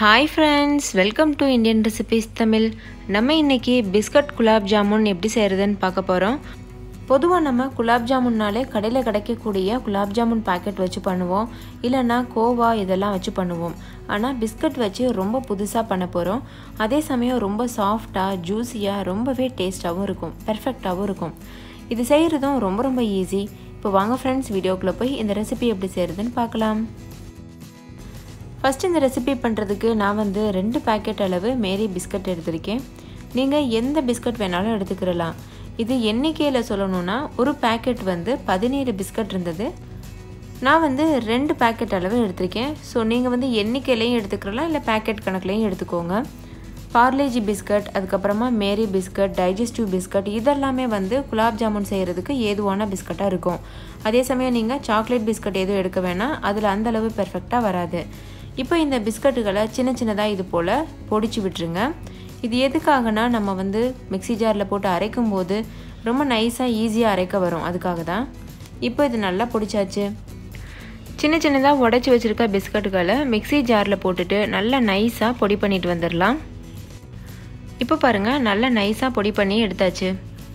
hi friends welcome to Indian recipes Tamil நம்ம இன்னைக்கு biscuit gulab jamun எப்படி செய்கிறதுன்னு பார்க்க போகிறோம் பொதுவாக நம்ம குலாப் ஜாமுன்னாலே கடையில் கிடைக்கக்கூடிய குலாப் ஜாமுன் பாக்கெட் வச்சு பண்ணுவோம் இல்லைன்னா கோவா இதெல்லாம் வச்சு பண்ணுவோம் ஆனால் பிஸ்கட் வச்சு ரொம்ப புதுசாக பண்ண போகிறோம் அதே சமயம் ரொம்ப சாஃப்டாக ஜூஸியாக ரொம்பவே டேஸ்ட்டாகவும் இருக்கும் பெர்ஃபெக்டாகவும் இருக்கும் இது செய்கிறதும் ரொம்ப ரொம்ப ஈஸி இப்போ வாங்க ஃப்ரெண்ட்ஸ் வீடியோக்குள்ளே போய் இந்த ரெசிபி எப்படி செய்கிறதுன்னு பார்க்கலாம் ஃபஸ்ட் இந்த ரெசிபி பண்ணுறதுக்கு நான் வந்து ரெண்டு பேக்கெட் அளவு மேரி பிஸ்கட் எடுத்திருக்கேன் நீங்கள் எந்த பிஸ்கட் வேணாலும் எடுத்துக்கிறலாம் இது எண்ணிக்கையில் சொல்லணும்னா ஒரு பேக்கெட் வந்து பதினேழு பிஸ்கட் இருந்தது நான் வந்து ரெண்டு பேக்கெட் அளவு எடுத்திருக்கேன் ஸோ நீங்கள் வந்து எண்ணிக்கையிலையும் எடுத்துக்கிறலாம் இல்லை பேக்கெட் கணக்குலையும் எடுத்துக்கோங்க பார்லேஜி பிஸ்கட் அதுக்கப்புறமா மேரி பிஸ்கட் டைஜஸ்டிவ் பிஸ்கட் இதெல்லாமே வந்து குலாப் ஜாமுன் செய்கிறதுக்கு ஏதுவான பிஸ்கட்டாக இருக்கும் அதே சமயம் நீங்கள் சாக்லேட் பிஸ்கட் எதுவும் எடுக்க வேணாம் அதில் அந்தளவு பெர்ஃபெக்டாக வராது இப்போ இந்த பிஸ்கட்டுகளை சின்ன சின்னதாக இது போல் பொடிச்சு விட்டுருங்க இது எதுக்காகனா நம்ம வந்து மிக்சி ஜாரில் போட்டு அரைக்கும் போது ரொம்ப நைஸாக ஈஸியாக அரைக்க வரும் அதுக்காக தான் இப்போ இது நல்லா பொடிச்சாச்சு சின்ன சின்னதாக உடச்சி வச்சுருக்க பிஸ்கட்டுகளை மிக்சி ஜாரில் போட்டுட்டு நல்லா நைஸாக பொடி பண்ணிட்டு வந்துடலாம் இப்போ பாருங்கள் நல்லா நைஸாக பொடி பண்ணி எடுத்தாச்சு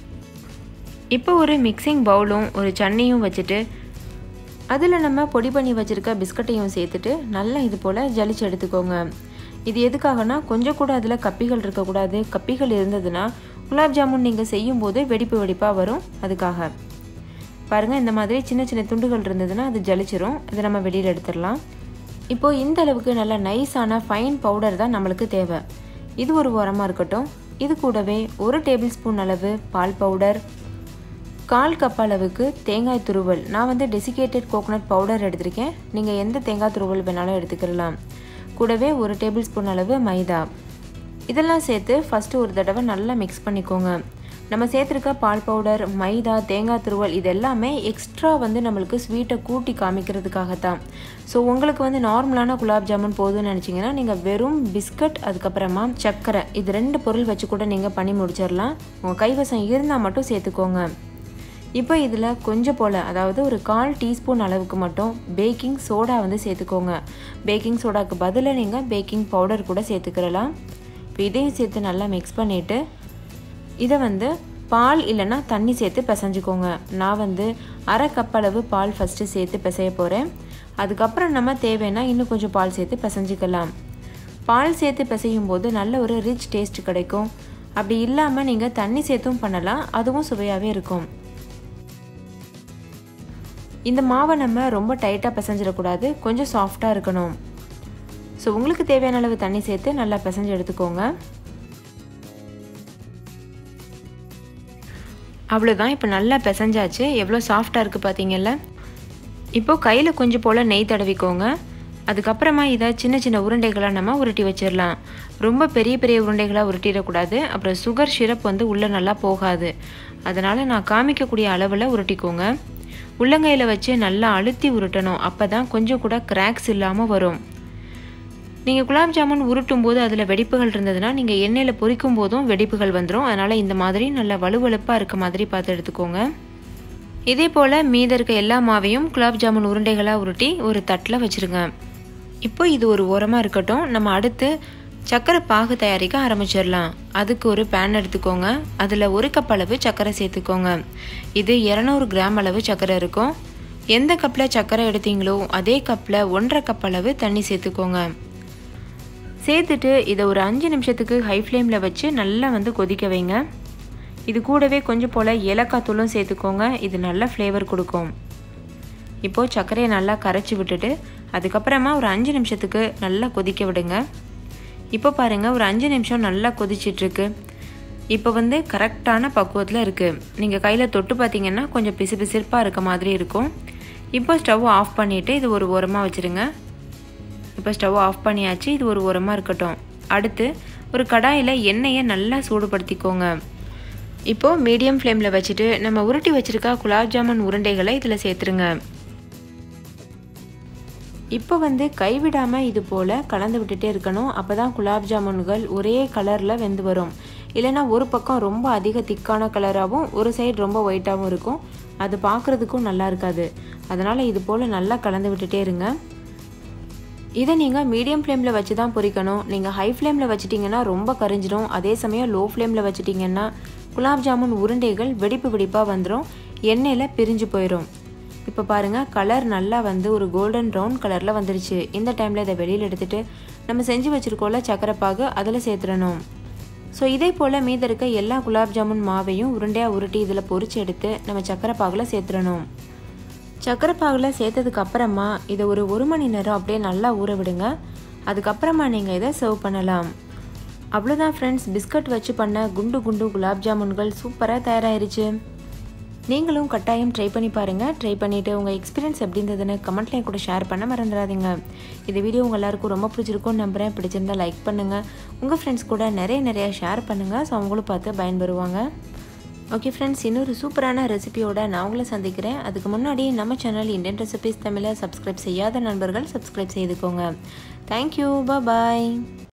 இப்போ ஒரு மிக்சிங் பவுலும் ஒரு சன்னியும் வச்சுட்டு அதில் நம்ம பொடி பண்ணி வச்சுருக்க பிஸ்கட்டையும் சேர்த்துட்டு நல்லா இது போல் ஜலிச்சு எடுத்துக்கோங்க இது எதுக்காகனா கொஞ்சம் கூட அதில் கப்பிகள் இருக்கக்கூடாது கப்பிகள் இருந்ததுன்னா குலாப் ஜாமுன் நீங்கள் செய்யும்போது வெடிப்பு வெடிப்பாக வரும் அதுக்காக பாருங்கள் இந்த மாதிரி சின்ன சின்ன துண்டுகள் இருந்ததுன்னா அது ஜலிச்சிரும் இதை நம்ம வெளியில் எடுத்துடலாம் இப்போது இந்த அளவுக்கு நல்ல நைஸான ஃபைன் பவுடர் தான் நம்மளுக்கு தேவை இது ஒரு உரமாக இருக்கட்டும் இது கூடவே ஒரு டேபிள் ஸ்பூன் அளவு பால் பவுடர் கால் கப் அளவுக்கு தேங்காய் துருவல் நான் வந்து டெசிகேட்டட் கோகோனட் பவுடர் எடுத்திருக்கேன் நீங்கள் எந்த தேங்காய் துருவல் வேணாலும் எடுத்துக்கலாம் கூடவே ஒரு டேபிள் ஸ்பூன் அளவு மைதா இதெல்லாம் சேர்த்து ஃபஸ்ட்டு ஒரு தடவை நல்லா மிக்ஸ் பண்ணிக்கோங்க நம்ம சேர்த்துருக்க பால் பவுடர் மைதா தேங்காய் துருவல் இது எல்லாமே எக்ஸ்ட்ரா வந்து நம்மளுக்கு ஸ்வீட்டை கூட்டி காமிக்கிறதுக்காகத்தான் ஸோ உங்களுக்கு வந்து நார்மலான குலாப் ஜாமுன் போதும்னு நினச்சிங்கன்னா நீங்கள் வெறும் பிஸ்கட் அதுக்கப்புறமா சர்க்கரை இது ரெண்டு பொருள் வச்சு கூட நீங்கள் பண்ணி முடிச்சிடலாம் உங்கள் கைவசம் இருந்தால் மட்டும் சேர்த்துக்கோங்க இப்போ இதில் கொஞ்சம் போல் அதாவது ஒரு கால் டீஸ்பூன் அளவுக்கு மட்டும் பேக்கிங் சோடா வந்து சேர்த்துக்கோங்க பேக்கிங் சோடாக்கு பதிலாக நீங்கள் பேக்கிங் பவுடர் கூட சேர்த்துக்கிறலாம் இப்போ இதையும் சேர்த்து நல்லா மிக்ஸ் பண்ணிவிட்டு இதை வந்து பால் இல்லைன்னா தண்ணி சேர்த்து பிசைஞ்சுக்கோங்க நான் வந்து அரை கப் அளவு பால் ஃபஸ்ட்டு சேர்த்து பிசைய போகிறேன் அதுக்கப்புறம் நம்ம தேவைன்னா இன்னும் கொஞ்சம் பால் சேர்த்து பிசைஞ்சிக்கலாம் பால் சேர்த்து பிசையும் போது நல்ல ஒரு ரிச் டேஸ்ட் கிடைக்கும் அப்படி இல்லாமல் நீங்கள் தண்ணி சேர்த்தும் பண்ணலாம் அதுவும் சுவையாகவே இருக்கும் இந்த மாவை நம்ம ரொம்ப டைட்டாக பிசைஞ்சிடக்கூடாது கொஞ்சம் சாஃப்டாக இருக்கணும் ஸோ உங்களுக்கு தேவையான அளவு தண்ணி சேர்த்து நல்லா பிசைஞ்சு எடுத்துக்கோங்க அவ்வளோதான் இப்போ நல்லா பிசைஞ்சாச்சு எவ்வளோ சாஃப்டாக இருக்குது பார்த்தீங்கல்ல இப்போது கையில் கொஞ்சம் போல் நெய் தடவிக்கோங்க அதுக்கப்புறமா இதை சின்ன சின்ன உருண்டைகளாக நம்ம உருட்டி வச்சிடலாம் ரொம்ப பெரிய பெரிய உருண்டைகளாக உருட்டிடக்கூடாது அப்புறம் சுகர் சிரப் வந்து உள்ளே நல்லா போகாது அதனால் நான் காமிக்கக்கூடிய அளவில் உருட்டிக்கோங்க உள்ளங்கையில் வச்சு நல்லா அழுத்தி உருட்டணும் அப்போ தான் கொஞ்சம் கூட கிராக்ஸ் இல்லாமல் வரும் நீங்கள் குலாப் ஜாமுன் உருட்டும் போது அதில் வெடிப்புகள் இருந்ததுன்னா நீங்கள் எண்ணெயில் பொரிக்கும் போதும் வெடிப்புகள் வந்துடும் அதனால் இந்த மாதிரி நல்லா வலுவலுப்பாக இருக்க மாதிரி பார்த்து எடுத்துக்கோங்க இதே போல் மீத இருக்க எல்லா மாவையும் குலாப் ஜாமுன் உருண்டைகளாக உருட்டி ஒரு தட்டில் வச்சுருங்க இப்போ இது ஒரு உரமாக இருக்கட்டும் நம்ம அடுத்து சர்க்கரை பாகு தயாரிக்க ஆரம்பிச்சிடலாம் அதுக்கு ஒரு பேன் எடுத்துக்கோங்க அதில் ஒரு கப் அளவு சர்க்கரை சேர்த்துக்கோங்க இது இரநூறு கிராம் அளவு சர்க்கரை இருக்கும் எந்த கப்பில் சர்க்கரை எடுத்தீங்களோ அதே கப்பில் ஒன்றரை கப் அளவு தண்ணி சேர்த்துக்கோங்க சேர்த்துட்டு இதை ஒரு அஞ்சு நிமிஷத்துக்கு ஹை ஃப்ளேமில் வச்சு நல்லா வந்து கொதிக்க வைங்க இது கூடவே கொஞ்சம் போல் ஏலக்காய் தூளும் சேர்த்துக்கோங்க இது நல்ல ஃப்ளேவர் கொடுக்கும் இப்போது சர்க்கரையை நல்லா கரைச்சி விட்டுட்டு அதுக்கப்புறமா ஒரு அஞ்சு நிமிஷத்துக்கு நல்லா கொதிக்க விடுங்க இப்போ பாருங்கள் ஒரு அஞ்சு நிமிஷம் நல்லா கொதிச்சிட்ருக்கு இப்போ வந்து கரெக்டான பக்குவத்தில் இருக்குது நீங்கள் கையில் தொட்டு பார்த்தீங்கன்னா கொஞ்சம் பிசு பிசிற்பாக இருக்க மாதிரி இருக்கும் இப்போ ஸ்டவ் ஆஃப் பண்ணிவிட்டு இது ஒரு ஓரமாக வச்சுருங்க இப்போ ஸ்டவ் ஆஃப் பண்ணியாச்சு இது ஒரு ஓரமாக இருக்கட்டும் அடுத்து ஒரு கடாயில் எண்ணெயை நல்லா சூடுபடுத்திக்கோங்க இப்போது மீடியம் ஃப்ளேமில் வச்சுட்டு நம்ம உருட்டி வச்சுருக்க குலாப் ஜாமுன் உருண்டைகளை இதில் சேர்த்துருங்க இப்போ வந்து கைவிடாமல் இது போல் கலந்து விட்டுட்டே இருக்கணும் அப்போ தான் குலாப் ஜாமுன்கள் ஒரே கலரில் வெந்து வரும் இல்லைனா ஒரு பக்கம் ரொம்ப அதிக திக்கான கலராகவும் ஒரு சைடு ரொம்ப ஒயிட்டாகவும் இருக்கும் அது பார்க்குறதுக்கும் நல்லா இருக்காது அதனால் இது போல் நல்லா கலந்து விட்டுட்டே இருங்க இதை நீங்கள் மீடியம் ஃப்ளேமில் வச்சு தான் பொரிக்கணும் நீங்கள் ஹை ஃப்ளேமில் வச்சிட்டிங்கன்னா ரொம்ப கரிஞ்சிடும் அதே சமயம் லோ ஃப்ளேமில் வச்சிட்டிங்கன்னா குலாப் ஜாமுன் உருண்டைகள் வெடிப்பு வெடிப்பாக வந்துடும் எண்ணெயில் பிரிஞ்சு போயிடும் இப்போ பாருங்கள் கலர் நல்லா வந்து ஒரு கோல்டன் ப்ரௌன் கலரில் வந்துருச்சு இந்த டைமில் இதை வெளியில் எடுத்துகிட்டு நம்ம செஞ்சு வச்சுருக்கோம்ல சக்கரை பாகு அதில் சேர்த்துடணும் ஸோ இதே போல் மீத இருக்க எல்லா குலாப் ஜாமுன் மாவையும் உருண்டையாக உருட்டி இதில் பொரிச்சு எடுத்து நம்ம சக்கரை பாகில் சேர்த்துடணும் சக்கரை பாகில் சேர்த்ததுக்கு அப்புறமா இதை ஒரு ஒரு மணி நேரம் அப்படியே நல்லா ஊற விடுங்க அதுக்கப்புறமா நீங்கள் இதை சர்வ் பண்ணலாம் அவ்வளோதான் ஃப்ரெண்ட்ஸ் பிஸ்கட் வச்சு பண்ண குண்டு குண்டு குலாப் ஜாமுன்கள் சூப்பராக தயாராகிருச்சு நீங்களும் கட்டாயம் ட்ரை பண்ணி பாருங்கள் ட்ரை பண்ணிவிட்டு உங்கள் எக்ஸ்பீரியன்ஸ் எப்படி இருந்ததுன்னு கமெண்ட்லேயும் கூட ஷேர் பண்ண மறந்துடாதீங்க இந்த வீடியோ உங்கள் எல்லாருக்கும் ரொம்ப பிடிச்சிருக்கும்னு நம்புகிறேன் பிடிச்சிருந்தா லைக் பண்ணுங்கள் உங்கள் ஃப்ரெண்ட்ஸ் கூட நிறைய நிறைய ஷேர் பண்ணுங்கள் ஸோ அவங்களும் பார்த்து பயன்பெறுவாங்க ஓகே ஃப்ரெண்ட்ஸ் இன்னொரு சூப்பரான ரெசிபியோட நான் உங்களை சந்திக்கிறேன் அதுக்கு முன்னாடி நம்ம சேனல் இந்தியன் ரெசிபிஸ் தமிழை சப்ஸ்கிரைப் செய்யாத நண்பர்கள் சப்ஸ்கிரைப் செய்துக்கோங்க தேங்க்யூ பாய்